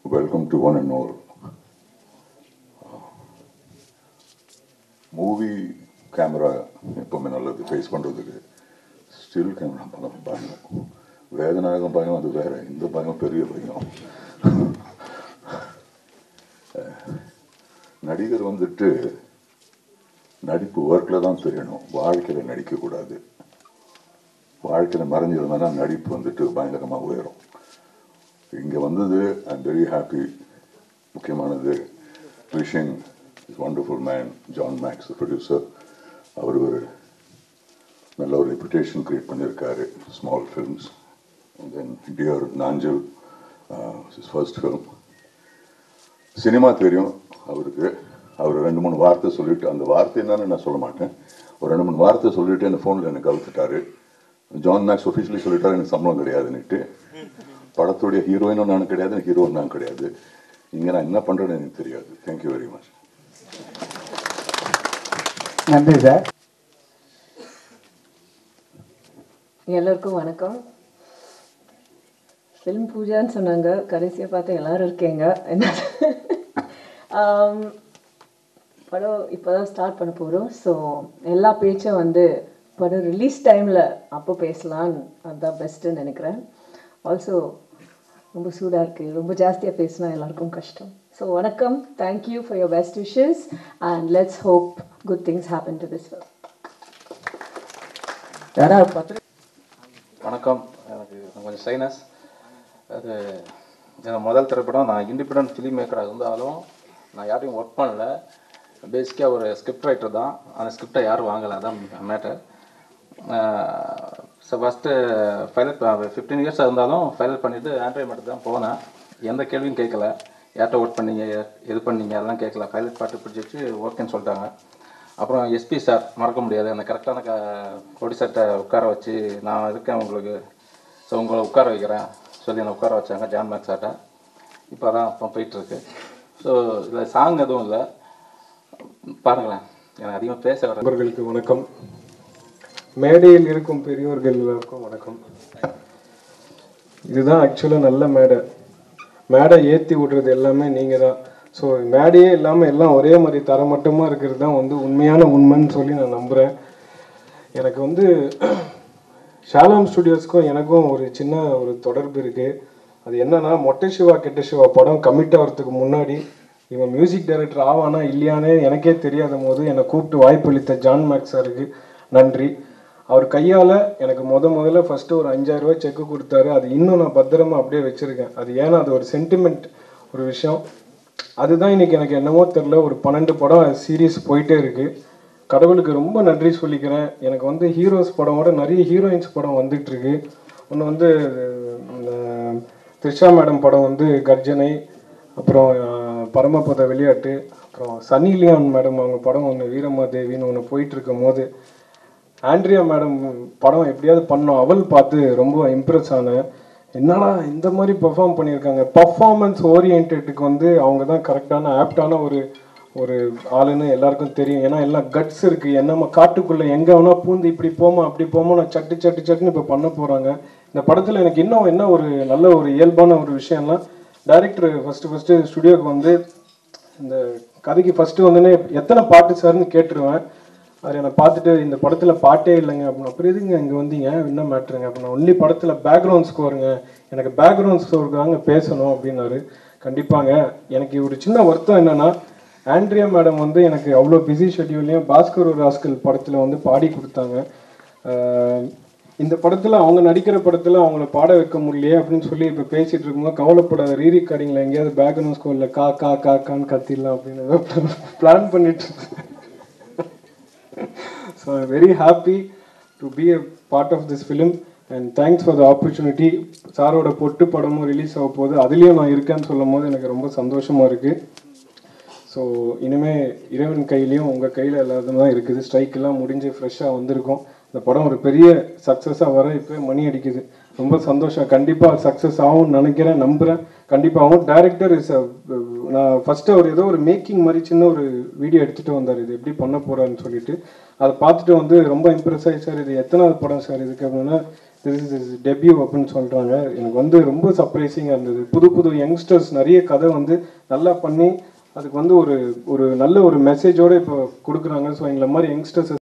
Welcome to one and all. Movie camera எப்பவுமே நல்லது face பண்ணுறதுக்கு ஸ்டில் கேமரா பலம் பயம் வேதநாயகம் பயம் அது வேற இந்த பயம் பெரிய பயம் நடிகர் வந்துட்டு நடிப்பு ஒர்க்கில் தான் தெரியணும் வாழ்க்கையில் நடிக்கக்கூடாது வாழ்க்கையில் மறைஞ்சிருந்தனா நடிப்பு வந்துட்டு பயங்கரமாக உயரும் இங்கே வந்தது ஐ எம் வெரி ஹாப்பி முக்கியமானது wishing is wonderful man John Max producer அவர் ஒரு நல்ல ஒரு ரெப்புடேஷன் கிரியேட் பண்ணியிருக்காரு ஸ்மால் ஃபில்ம்ஸ் தென் டியர் நாஞ்சல் இஸ் ஃபர்ஸ்ட் ஃபில்ம் சினிமா தெரியும் அவருக்கு அவர் ரெண்டு மூணு வார்த்தை சொல்லிட்டு அந்த வார்த்தை என்னன்னு நான் சொல்ல மாட்டேன் ஒரு ரெண்டு மூணு வார்த்தை சொல்லிட்டு அந்த ஃபோனில் எனக்கு கவுத்துட்டாரு ஜான் மேக்ஸ் ஒஃபிஷியலி சொல்லிட்டாரு எனக்கு சம்பளம் கிடையாதுன்னுட்டு படத்துடைய ஹீரோயினும் நான் கிடையாது ஹீரோவும் நான் கிடையாது இங்கே நான் என்ன பண்ணுறேன்னு எனக்கு தெரியாது தேங்க்யூ வெரி மச் நன்றி சார் எல்லோருக்கும் வணக்கம் ஃபிலிம் பூஜான்னு சொன்னாங்க கடைசியாக பார்த்து எல்லாரும் இருக்கீங்க என்ன ஆம், படம் இப்போ தான் ஸ்டார்ட் பண்ண போகிறோம் ஸோ எல்லா பேச்சும் வந்து படம் ரிலீஸ் டைமில் அப்போ பேசலான்னு அதுதான் பெஸ்ட்டுன்னு நினைக்கிறேன் ஆல்சோ ரொம்ப சூடாக இருக்குது ரொம்ப ஜாஸ்தியாக பேசினா எல்லாருக்கும் கஷ்டம் ஸோ வணக்கம் thank you for your best wishes and let's hope good things happen to this film யாராவது பத்திரிகை வணக்கம் எனக்கு கொஞ்சம் சைனஸ் அது என் முதல் திரைப்படம் நான் இண்டிபெண்ட் ஃபிலிம் மேக்கராக இருந்தாலும் நான் யாரையும் ஒர்க் பண்ணல பேசிக்காக ஒரு ஸ்கிரிப்ட் ரைட்டர் தான் அந்த ஸ்கிரிப்டை யாரும் வாங்கலை அதான் matter so first final fifteen years இருந்தாலும் ஃபைனல் பண்ணிவிட்டு ஆண்ட்ராய்ட் மட்டும் தான் போனேன் எந்த கேள்வியும் கேட்கல யார்கிட்ட ஒர்க் பண்ணீங்க எது பண்ணீங்க அதெல்லாம் கேட்கல பைலட் பாட்டு பிடிச்சி ஓகேன்னு சொல்லிட்டாங்க அப்புறம் எஸ்பி சார் மறக்க முடியாது அந்த கரெக்டான க ப்ரொடியூசர்கிட்ட உட்கார வச்சு நான் இருக்கேன் உங்களுக்கு ஸோ உங்களை உட்கார வைக்கிறேன் சொல்லி என்னை உட்கார வச்சாங்க ஜான் மேக் சார்ட்ட இப்போ தான் இப்போ போயிட்டுருக்கு ஸோ இதில் சாங் எதுவும் இல்லை பாருங்களேன் எனக்கு அதிகமாக பேச வர நண்பர்களுக்கு வணக்கம் மேடையில் இருக்கும் பெரியோர்கள் எல்லாருக்கும் வணக்கம் இதுதான் ஆக்சுவலாக நல்ல மேடை மேடை ஏற்றி விடுறது எல்லாமே நீங்கள் தான் ஸோ மேடையே இல்லாமல் எல்லாம் ஒரே மாதிரி தரமட்டமாக இருக்கிறது தான் வந்து உண்மையான உண்மைன்னு சொல்லி நான் நம்புகிறேன் எனக்கு வந்து ஷாலாம் ஸ்டுடியோஸ்க்கும் எனக்கும் ஒரு சின்ன ஒரு தொடர்பு இருக்குது அது என்னன்னா மொட்டை சிவா கெட்ட சிவா படம் கமிட் ஆகிறதுக்கு முன்னாடி இவன் மியூசிக் டைரக்டர் ஆவானா இல்லையானே எனக்கே தெரியாத போது என்னை கூப்பிட்டு வாய்ப்பளித்த ஜான் மேக்ஸ் சாருக்கு நன்றி அவர் கையால் எனக்கு முத முதல்ல ஃபஸ்ட்டு ஒரு அஞ்சாயிரம் ரூபாய் செக்கு கொடுத்தாரு அது இன்னும் நான் பத்திரமா அப்படியே வச்சுருக்கேன் அது ஏன்னா அது ஒரு சென்டிமெண்ட் ஒரு விஷயம் அதுதான் இன்னைக்கு எனக்கு என்னமோ தெரில ஒரு பன்னெண்டு படம் சீரீஸ் போயிட்டே இருக்கு கடவுளுக்கு ரொம்ப நன்றி சொல்லிக்கிறேன் எனக்கு வந்து ஹீரோஸ் படமோட நிறைய ஹீரோயின்ஸ் படம் வந்துட்டு இருக்கு ஒன்று வந்து இந்த த்ரிஷா மேடம் படம் வந்து கர்ஜனை அப்புறம் அஹ், பரமபத விளையாட்டு அப்புறம் சன்னி லியான் மேடம் அவங்க படம் ஒன்று வீரமாதேவின்னு ஒன்று போயிட்டு இருக்கும் போது ஆண்ட்ரியா மேடம் படம் எப்படியாவது பண்ணோம் அவள் பார்த்து ரொம்ப இம்ப்ரெஸ் ஆனேன் என்னடா இந்த மாதிரி பெர்ஃபார்ம் பண்ணியிருக்காங்க பர்ஃபார்மன்ஸ் ஓரியன்டுக்கு வந்து அவங்க தான் கரெக்டான ஆப்டான ஒரு ஒரு ஆளுன்னு எல்லாருக்கும் தெரியும் ஏன்னா எல்லாம் கட்ஸ் இருக்குது என்னம்மா காட்டுக்குள்ளே எங்கே வேணா பூந்து இப்படி போமா அப்படி போமா நான் சட்டு சட்டு சட்டுன்னு இப்போ பண்ண போகிறாங்க இந்த படத்தில் எனக்கு இன்னும் என்ன ஒரு நல்ல ஒரு இயல்பான ஒரு விஷயம்லாம் டைரக்டர் ஃபஸ்ட்டு ஃபஸ்ட்டு ஸ்டுடியோக்கு வந்து இந்த கதைக்கு ஃபஸ்ட்டு வந்தோடனே எத்தனை பாட்டு சார்னு கேட்டுருவேன் அவர் என்னை பார்த்துட்டு இந்த படத்தில் பாட்டே இல்லைங்க அப்படின்னு அப்புறம் எதுங்க இங்கே வந்தீங்க என்ன மேட்ருங்க அப்படின்னா ஒன்லி படத்தில் பேக்ரவுண்ட் ஸ்கோருங்க எனக்கு பேக்ரவுண்ட் ஸ்கோருக்காக பேசணும் அப்படின்னாரு கண்டிப்பாங்க எனக்கு ஒரு சின்ன வருத்தம் என்னன்னா ஆண்ட்ரியா மேடம் வந்து எனக்கு அவ்வளோ பிஸி ஷெட்யூல்லையும் பாஸ்கர் ஒரு ராஸ்கல் படத்தில் வந்து பாடி கொடுத்தாங்க ஆஹ் இந்த படத்தில் அவங்க நடிக்கிற படத்தில் அவங்கள பாட வைக்க முடியலையே அப்படின்னு சொல்லி இப்போ பேசிட்டு இருக்கும்போது கவலைப்படாத ரீ ரெக்கார்டிங்கில் எங்கேயாவது பேக்ரவுண்ட் ஸ்கோரில் கா கா கா கான்னு கத்திடலாம் அப்படின்னு பிளான் பண்ணிட்டு so very happy to be a part of this film and thanks for the opportunity சாரோட பொட்டு படமும் ரிலீஸ் ஆக போகுது அதுலேயும் நான் இருக்கேன்னு சொல்லும் போது எனக்கு ரொம்ப சந்தோஷமாக இருக்குது ஸோ இனிமே இறைவன் கையிலையும் உங்கள் கையில் எல்லாத்தையும் தான் இருக்குது ஸ்ட்ரைக் எல்லாம் முடிஞ்சு ஃப்ரெஷ்ஷாக வந்திருக்கும் இந்த படம் ஒரு பெரிய சக்ஸஸாக வர இப்போ மணி அடிக்குது ரொம்ப சந்தோஷம் கண்டிப்பாக சக்ஸஸ் ஆகும்னு நினைக்கிறேன் நம்புகிறேன் கண்டிப்பாக ஆகும் டேரக்டர் இஸ் நான் ஃபஸ்ட்டு அவர் ஏதோ ஒரு மேக்கிங் மாதிரி சின்ன ஒரு வீடியோ எடுத்துகிட்டு வந்தார் இது எப்படி பண்ண போகிறான்னு சொல்லிட்டு அதை பார்த்துட்டு வந்து ரொம்ப இம்ப்ரெஸ் ஆகி சார் இது எத்தனாவது படம் சார் இதுக்கு அப்படின்னா திஸ் இஸ் இஸ் டெபியூ அப்படின்னு சொல்கிறாங்க எனக்கு வந்து ரொம்ப சர்ப்ரைசிங்காக இருந்தது புது புது யங்ஸ்டர்ஸ் நிறைய கதை வந்து நல்லா பண்ணி அதுக்கு வந்து ஒரு ஒரு நல்ல ஒரு மெசேஜோடு இப்போ கொடுக்குறாங்க ஸோ எங்களை மாதிரி யங்ஸ்டர்ஸ்